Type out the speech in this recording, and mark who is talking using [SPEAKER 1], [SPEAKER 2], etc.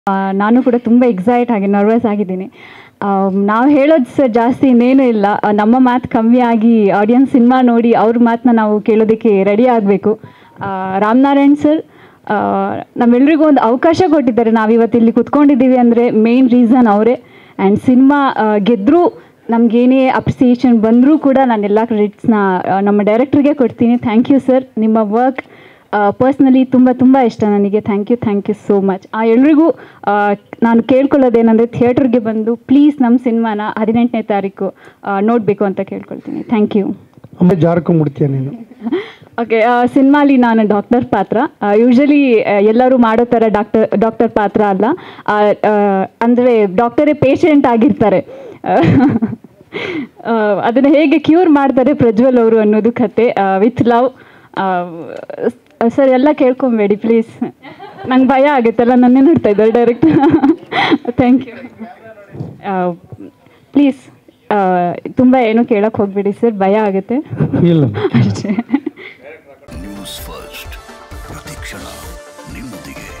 [SPEAKER 1] ಆ, ನಾನು ಕೂಡ ತುಂಬ ಎಕ್ಸೈಟ್ ಆಗಿ ನರ್ವಸ್ ಆಗಿದ್ದೀನಿ ನಾವು ಹೇಳೋದು ಸರ್ ಜಾಸ್ತಿ ಇನ್ನೇನು ಇಲ್ಲ ಆ, ನಮ್ಮ ಮಾತು ಕಮ್ಮಿ ಆಗಿ ಆಡಿಯನ್ಸ್ ಸಿನಿಮಾ ನೋಡಿ ಅವ್ರ ಮಾತನ್ನ ನಾವು ಕೇಳೋದಕ್ಕೆ ರೆಡಿ ಆಗಬೇಕು ರಾಮನಾರಾಯಣ್ ಸರ್ ನಮ್ಮೆಲ್ರಿಗೂ ಒಂದು ಅವಕಾಶ ಕೊಟ್ಟಿದ್ದಾರೆ ನಾವು ಇವತ್ತು ಇಲ್ಲಿ ಕುತ್ಕೊಂಡಿದ್ದೀವಿ ಅಂದರೆ ಮೇನ್ ರೀಸನ್ ಅವರೇ ಆ್ಯಂಡ್ ಸಿನಿಮಾ ಗೆದ್ದರೂ ನಮಗೇನೇ ಅಪ್ರಿಸಿಯೇಷನ್ ಬಂದರೂ ಕೂಡ ನಾನು ಎಲ್ಲ ಕ್ರೆಡಿಟ್ಸ್ನ ನಮ್ಮ ಡೈರೆಕ್ಟ್ರಿಗೆ ಕೊಡ್ತೀನಿ ಥ್ಯಾಂಕ್ ಯು ಸರ್ ನಿಮ್ಮ ವರ್ಕ್ ಪರ್ಸ್ನಲಿ ತುಂಬ ತುಂಬ ಇಷ್ಟ ನನಗೆ thank you thank you so much ಆ ಎಲ್ರಿಗೂ ಆ, ನಾನು ಕೇಳ್ಕೊಳ್ಳೋದೇನೆಂದರೆ ಥಿಯೇಟ್ರಿಗೆ ಬಂದು ಪ್ಲೀಸ್ ನಮ್ಮ ಸಿನಿಮಾನ ಹದಿನೆಂಟನೇ ತಾರೀಕು ನೋಡಬೇಕು ಅಂತ ಕೇಳ್ಕೊಳ್ತೀನಿ ಥ್ಯಾಂಕ್ ಯು
[SPEAKER 2] ಆಮೇಲೆ ಜಾರ್ಕೊಂಡ್ಬಿಡ್ತೀಯ ನೀನು
[SPEAKER 1] ಓಕೆ ಸಿನಿಮಾಲಿ ನಾನು ಡಾಕ್ಟರ್ ಪಾತ್ರ ಯೂಶಲಿ ಎಲ್ಲರೂ ಮಾಡೋ ಥರ ಡಾಕ್ಟರ್ ಡಾಕ್ಟರ್ ಪಾತ್ರ ಅಲ್ಲ ಅಂದರೆ ಡಾಕ್ಟರೇ ಪೇಷಂಟ್ ಆಗಿರ್ತಾರೆ ಆ, ಅದನ್ನು ಹೇಗೆ ಕ್ಯೂರ್ ಮಾಡ್ತಾರೆ ಪ್ರಜ್ವಲ್ ಅವರು ಅನ್ನೋದು ಕತೆ ವಿತ್ ಲವ್ ಸರ್ ಎಲ್ಲ ಕೇಳ್ಕೊಬೇಡಿ ಪ್ಲೀಸ್ ನಂಗೆ ಭಯ ಆಗುತ್ತಲ್ಲ ನನ್ನೇ ನೋಡ್ತಾ ಇದ್ದಾರೆ ಡೈರೆಕ್ಟ್ ಥ್ಯಾಂಕ್ ಯು ಪ್ಲೀಸ್ ತುಂಬ ಏನೂ ಕೇಳಕ್ಕೆ ಹೋಗ್ಬೇಡಿ ಸರ್ ಭಯ ಆಗುತ್ತೆ
[SPEAKER 2] ಇಲ್ಲ
[SPEAKER 1] ಅಷ್ಟೇ
[SPEAKER 3] ನ್ಯೂಸ್ ಫಸ್ಟ್ ಪ್ರತಿಕ್ಷಣ ನಿಮ್ಮೊಂದಿಗೆ